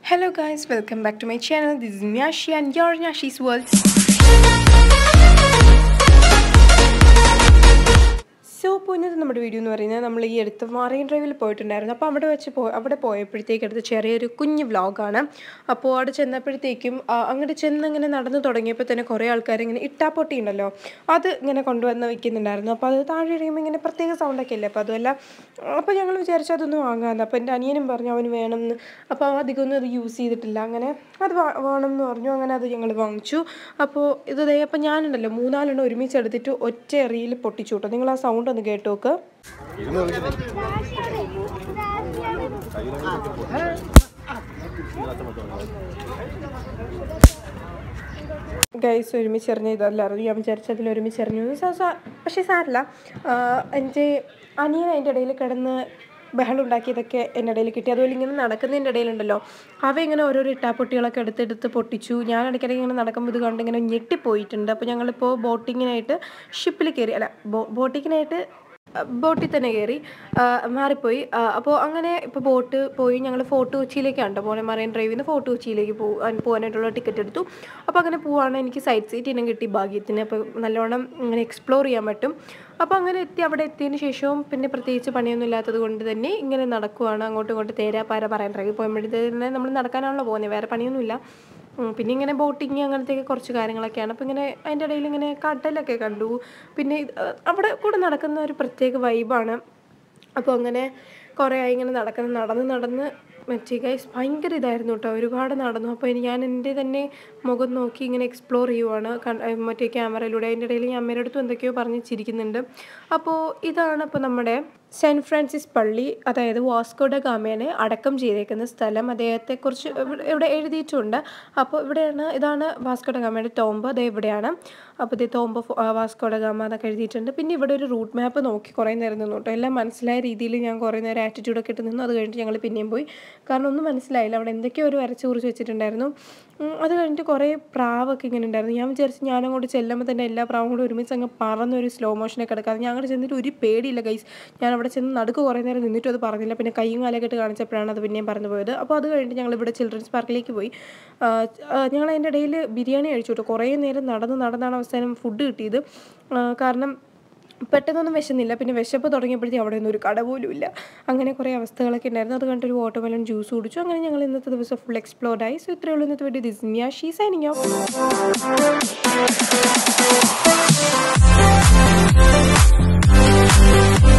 Hello guys, welcome back to my channel. This is Nyashi and your Nyashi's World. So ഇപ്പോൾ ഇന്നത്തെ നമ്മുടെ video എന്ന് പറയുന്നത് നമ്മൾ ഈ അടുത്ത് മറൈൻ ഡ്രൈവിൽ പോയിട്ടുണ്ടായിരുന്നു അപ്പോൾ അവിടെ വെച്ച് പോ അവിടെ പോയപ്പോഴത്തേക്ക് അടുത്ത് ചെറിയൊരു കുഞ്ഞ് വ്ളോഗാണ് അപ്പോൾ അവിടെ ചെന്നപ്പോഴത്തേക്കും ആ, അങ്ങോട്ട് ചെന്ന് ഇങ്ങനെ നടന്നു തുടങ്ങിയപ്പോൾ തന്നെ കുറേ ആൾക്കാർ ഇങ്ങനെ ഇട്ടാപ്പൊട്ടി ഉണ്ടല്ലോ അത് ഇങ്ങനെ കൊണ്ടുവന്ന് വെക്കുന്നുണ്ടായിരുന്നു അപ്പോൾ അത് താഴെ ഇറങ്ങുമ്പോൾ ഇങ്ങനെ പ്രത്യേക സൗണ്ടൊക്കെ ഇല്ലേ അപ്പോൾ അതുമല്ല അപ്പോൾ ഞങ്ങൾ വിചാരിച്ചു അതൊന്നും വാങ്ങാമെന്ന് അപ്പോൾ എൻ്റെ അനിയനും പറഞ്ഞു അവന് വേണമെന്ന് അപ്പോൾ അധികമൊന്നും അത് യൂസ് ചെയ്തിട്ടില്ല അങ്ങനെ അത് വാ- വേണമെന്ന് പറഞ്ഞു അങ്ങനെ അത് ഞങ്ങൾ വാങ്ങിച്ചു അപ്പോൾ ഇത് ദേ അപ്പോൾ ഞാനുണ്ടല്ലോ മൂന്നാലെണ്ണം ഒരുമിച്ച് എടുത്തിട്ട് ഒറ്റ എറിയിൽ പൊട്ടിച്ചു കേട്ടോ നിങ്ങൾ ആ സൗണ്ട് ഒന്ന് കേട്ട് നോക്ക് ഗൈസ് ഒരുമിച്ച് എറിഞ്ഞ ഇതല്ലായിരുന്നു ഞാൻ വിചാരിച്ചു അതിൽ ഒരുമിച്ച് എറിഞ്ഞു എന്ന് സാ- സാ- പക്ഷേ സാരല്ല ആഹ് എൻ്റെ അനിയൻ അതിൻ്റെ ഇടയിൽ കിടന്ന് ബഹളം ഉണ്ടാക്കിയതൊക്കെ എൻ്റെ ഇടയിൽ കിട്ടി അതുപോലെ ഇങ്ങനെ നടക്കുന്നതിൻ്റെ ഇടയിലുണ്ടല്ലോ അവ ഇങ്ങനെ ഓരോരോ ഇട്ടാപ്പൊട്ടികളൊക്കെ എടുത്തെടുത്ത് പൊട്ടിച്ചു ഞാൻ ഇടയ്ക്കിടയ്ക്ക് ഇങ്ങനെ നടക്കുമ്പോൾ ഇത് കണ്ട് ഇങ്ങനെ ഞെട്ടിപ്പോയിട്ടുണ്ട് അപ്പോൾ ഞങ്ങളിപ്പോൾ ബോട്ടിങ്ങിനായിട്ട് ഷിപ്പിൽ കയറി അല്ല ബോ ബോട്ടിങ്ങിനായിട്ട് ബോട്ടിൽ തന്നെ കയറി ആ, മാറിപ്പോയി ആ, അപ്പോൾ അങ്ങനെ ഇപ്പോൾ ബോട്ട് പോയി ഞങ്ങൾ ഫോർട്ട് കൊച്ചിയിലേക്കാണ് കേട്ടോ പോകുന്നത് മറൈൻ ഡ്രൈവിൽ നിന്ന് ഫോർട്ട് കൊച്ചിയിലേക്ക് പോകും പോകാനായിട്ടുള്ള ടിക്കറ്റ് എടുത്തു അപ്പോൾ അങ്ങനെ പോവാണ് എനിക്ക് സൈഡ് സീറ്റ് ഇനം കിട്ടി ഭാഗ്യത്തിന് അപ്പോൾ നല്ലോണം ഇങ്ങനെ എക്സ്പ്ലോർ ചെയ്യാൻ പറ്റും അപ്പോൾ അങ്ങനെ എത്തി അവിടെ എത്തിയതിന് ശേഷവും പിന്നെ പ്രത്യേകിച്ച് പണിയൊന്നും ഇല്ലാത്തത് കൊണ്ട് തന്നെ ഇങ്ങനെ നടക്കുവാണ് അങ്ങോട്ടും ഇങ്ങോട്ടും തേരാ പാര പറയാൻ ഡ്രൈവിൽ പോകുമ്പോഴത്തേന് നമ്മൾ നടക്കാനാണല്ലോ പോകുന്നത് വേറെ പണിയൊന്നുമില്ല ഉം, പിന്നെ ഇങ്ങനെ ബോട്ടിങ് അങ്ങനത്തെയൊക്കെ കുറച്ച് കാര്യങ്ങളൊക്കെയാണ് അപ്പോൾ ഇങ്ങനെ അതിൻ്റെ ഇടയിൽ ഇങ്ങനെ കടലൊക്കെ കണ്ടു പിന്നെ ഇത്, അഹ് അവിടെ കൂടെ നടക്കുന്ന ഒരു പ്രത്യേക വൈബാണ് അപ്പോൾ അങ്ങനെ കുറേ ആയി ഇങ്ങനെ നടക്കുന്ന നടന്ന് നടന്ന് മറ്റേ ഗൈസ് ഭയങ്കര ഇതായിരുന്നു കേട്ടോ ഒരുപാട് നടന്നു അപ്പോൾ ഇനി ഞാൻ എൻ്റെ തന്നെ മുഖം നോക്കി ഇങ്ങനെ എക്സ്പ്ലോർ ചെയ്യുവാണ് കൺ- ഏഹ് മറ്റേ ക്യാമറയിലൂടെ അതിൻ്റെ ഇടയിൽ ഞാൻ അമ്മയുടെ അടുത്തും എന്തൊക്കെയോ പറഞ്ഞ് ചിരിക്കുന്നുണ്ട് അപ്പോൾ ഇതാണ് ഇപ്പോൾ നമ്മുടെ സെൻറ്റ് ഫ്രാൻസിസ് പള്ളി അതായത് വാസ്കോഡ ഗാമേനെ അടക്കം ചെയ്തേക്കുന്ന സ്ഥലം അദ്ദേഹത്തെക്കുറിച്ച് ഇവിടെ- ഇവിടെ എഴുതിയിട്ടുണ്ട് അപ്പോൾ ഇവിടെയാണ് ഇതാണ് വാസ്കോഡ ഗാമയുടെ ടോംബ് അത് ഇവിടെയാണ് അപ്പോൾ ഇത് ടോംബ് ഓഫ് വാസ്കോഡ ഗാമ എന്നൊക്കെ എഴുതിയിട്ടുണ്ട് പിന്നെ ഇവിടെ ഒരു റൂട്ട് മാപ്പ് നോക്കി കുറേ നേരം നിന്നു കേട്ടോ എല്ലാം മനസ്സിലായ രീതിയിൽ ഞാൻ കുറേ നേരം ആറ്റിറ്റ്യൂഡൊക്കെ ഇട്ട് നിന്നു അത് കഴിഞ്ഞിട്ട് ഞങ്ങൾ പിന്നെയും പോയി കാരണം ഒന്നും മനസ്സിലായില്ല അവിടെ എന്തൊക്കെയോ ഒരു വരച്ച് കുറിച്ച് വെച്ചിട്ടുണ്ടായിരുന്നു ഉം, അത് കഴിഞ്ഞിട്ട് കുറേ പ്രാവൊക്കെ ഇങ്ങനെ ഉണ്ടായിരുന്നു ഞാൻ വിചാരിച്ചു ഞാനങ്ങോട്ട് ചെല്ലുമ്പോൾ തന്നെ എല്ലാ പ്രാവും കൂടെ ഒരുമിച്ച് അങ്ങ് പറന്നൊരു സ്ലോ മോഷനൊക്കെ എടുക്കാതെ ഞാൻ അങ്ങോട്ട് ചെന്നിട്ട് ഒരു പേടിയില്ല ഗൈസ് ഞാൻ അവിടെ ചെന്ന് നടുക്ക് കുറേ നേരം നിന്നിട്ടും അത് പറഞ്ഞില്ല പിന്നെ കൈയും കാലൊക്കെ ഇട്ട് കാണിച്ചപ്പോഴാണ് അത് പിന്നെയും പറഞ്ഞു പോയത് അപ്പോൾ അത് കഴിഞ്ഞിട്ട് ഞങ്ങൾ ഇവിടെ ചിൽഡ്രൻസ് പാർക്കിലേക്ക് പോയി ആ, ആ, ഞങ്ങൾ അതിൻ്റെ ഇടയിൽ ബിരിയാണി കഴിച്ചു കേട്ടോ കുറേ നേരം നടന്ന് നടന്നാണ് അവസാനം ഫുഡ് കിട്ടിയത് ആ, കാരണം പെട്ടെന്നൊന്നും വിശന്നില്ല പിന്നെ വിശപ്പ് തുടങ്ങിയപ്പോഴത്തേക്കും അവിടെ ഒന്നും ഒരു കട പോലും ഇല്ല അങ്ങനെ കുറേ അവസ്ഥകളൊക്കെ ഉണ്ടായിരുന്നു അത് കണ്ടിട്ട് ഒരു വാട്ടർമെലൺ ജ്യൂസ് കുടിച്ചു അങ്ങനെ ഞങ്ങൾ ഇന്നത്തെ ദിവസം ഫുൾ എക്സ്പ്ലോർഡ് ആയി സോ ഇത്രയേ ഉള്ളൂ ഇന്നത്തെ video this Mia she signing of